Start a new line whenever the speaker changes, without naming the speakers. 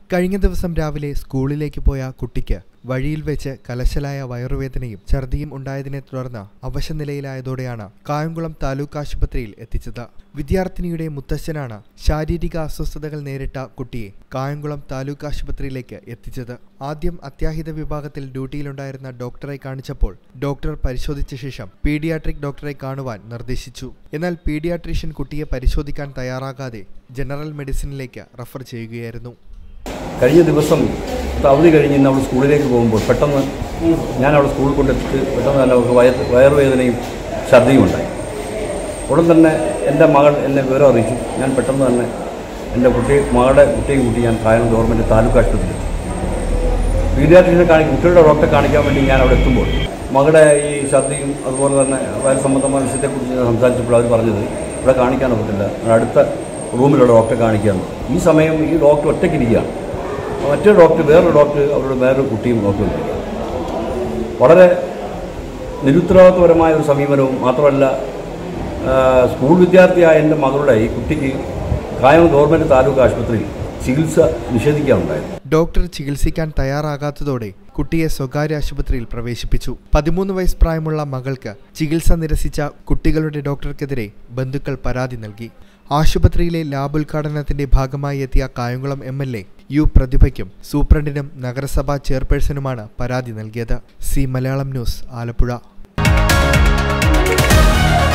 കഴിഞ്ഞ ദിവസം രാവിലെ സ്കൂളിലേക്ക് പോയ കുട്ടിക്ക് വഴിയിൽ വെച്ച് കലശലായ വയറുവേദനയും ഛർദിയും ഉണ്ടായതിനെ തുടർന്ന് അവശനിലയിലായതോടെയാണ് കായംകുളം താലൂക്ക് ആശുപത്രിയിൽ എത്തിച്ചത് വിദ്യാർത്ഥിനിയുടെ മുത്തശ്ശനാണ് ശാരീരിക അസ്വസ്ഥതകൾ നേരിട്ട കുട്ടിയെ കായംകുളം താലൂക്ക് ആശുപത്രിയിലേക്ക് എത്തിച്ചത് ആദ്യം അത്യാഹിത വിഭാഗത്തിൽ ഡ്യൂട്ടിയിലുണ്ടായിരുന്ന ഡോക്ടറെ കാണിച്ചപ്പോൾ ഡോക്ടർ പരിശോധിച്ച ശേഷം പീഡിയാട്രിക് ഡോക്ടറെ കാണുവാൻ നിർദ്ദേശിച്ചു എന്നാൽ പീഡിയാട്രീഷ്യൻ കുട്ടിയെ പരിശോധിക്കാൻ തയ്യാറാകാതെ ജനറൽ മെഡിസിനിലേക്ക് റഫർ ചെയ്യുകയായിരുന്നു
കഴിഞ്ഞ ദിവസം അവധി കഴിഞ്ഞ് ഇന്ന് അവൾ സ്കൂളിലേക്ക് പോകുമ്പോൾ പെട്ടെന്ന് ഞാൻ അവളെ സ്കൂളിൽ കൊണ്ടെത്തിച്ച് പെട്ടെന്ന് തന്നെ അവൾക്ക് വയർ വയറുവേദനയും ഛർദിയും ഉണ്ടായി ഉടൻ തന്നെ എൻ്റെ മകൾ എന്നെ വിവരം അറിയിച്ചു ഞാൻ പെട്ടെന്ന് തന്നെ എൻ്റെ കുട്ടി മകളുടെ കുട്ടിയും കൂട്ടി ഞാൻ കായംകുളം ഗവൺമെൻറ് താലൂക്ക് ആശുപത്രിയിൽ പീഡിയാട്രീഷനെ കാണി കുട്ടികളുടെ ഡോക്ടറെ കാണിക്കാൻ വേണ്ടി ഞാൻ അവിടെ എത്തുമ്പോൾ മകളുടെ ഈ ഛർദിയും അതുപോലെ തന്നെ വയർ സംബന്ധമായ വിഷയത്തെക്കുറിച്ച് ഞാൻ സംസാരിച്ചപ്പോൾ അവർ പറഞ്ഞത് ഇവിടെ കാണിക്കാൻ ഒക്കത്തില്ല അവിടെ അടുത്ത റൂമിലുള്ള ഡോക്ടറെ കാണിക്കാമെന്ന് ഈ സമയം ഈ ഡോക്ടർ ഒറ്റയ്ക്കിരിക്കുകയാണ് മറ്റൊരു ഡോക്ടർ വേറൊരു ഡോക്ടർ അവരുടെ വേറൊരു കുട്ടിയും നോക്കിക്കൊണ്ടിരിക്കുക വളരെ നിരുത്തരവാദിത്വപരമായ ഒരു സമീപനവും മാത്രമല്ല ആ, സ്കൂൾ വിദ്യാർത്ഥിയായ എൻ്റെ മകളുടെ ഈ കുട്ടിക്ക് കായം ഗവൺമെൻറ് താലൂക്ക് ആശുപത്രിയിൽ ചികിത്സ നിഷേധിക്കാനുണ്ടായത്
ഡോക്ടർ ചികിത്സിക്കാൻ തയ്യാറാകാത്തതോടെ കുട്ടിയെ സ്വകാര്യ ആശുപത്രിയിൽ പ്രവേശിപ്പിച്ചു പതിമൂന്ന് വയസ്സ് പ്രായമുള്ള മകൾക്ക് ചികിത്സ നിരസിച്ച കുട്ടികളുടെ ഡോക്ടർക്കെതിരെ ബന്ധുക്കൾ പരാതി നൽകി ആശുപത്രിയിലെ ലാബ് ഉദ്ഘാടനത്തിന്റെ ഭാഗമായി എത്തിയ Kayamkulam M L A U പ്രതിഭയ്ക്കും സൂപ്രണ്ടിനും നഗരസഭാ ചെയർപേഴ്സണുമാണ് പരാതി നൽകിയത് സി മലയാളം ന്യൂസ് ആലപ്പുഴ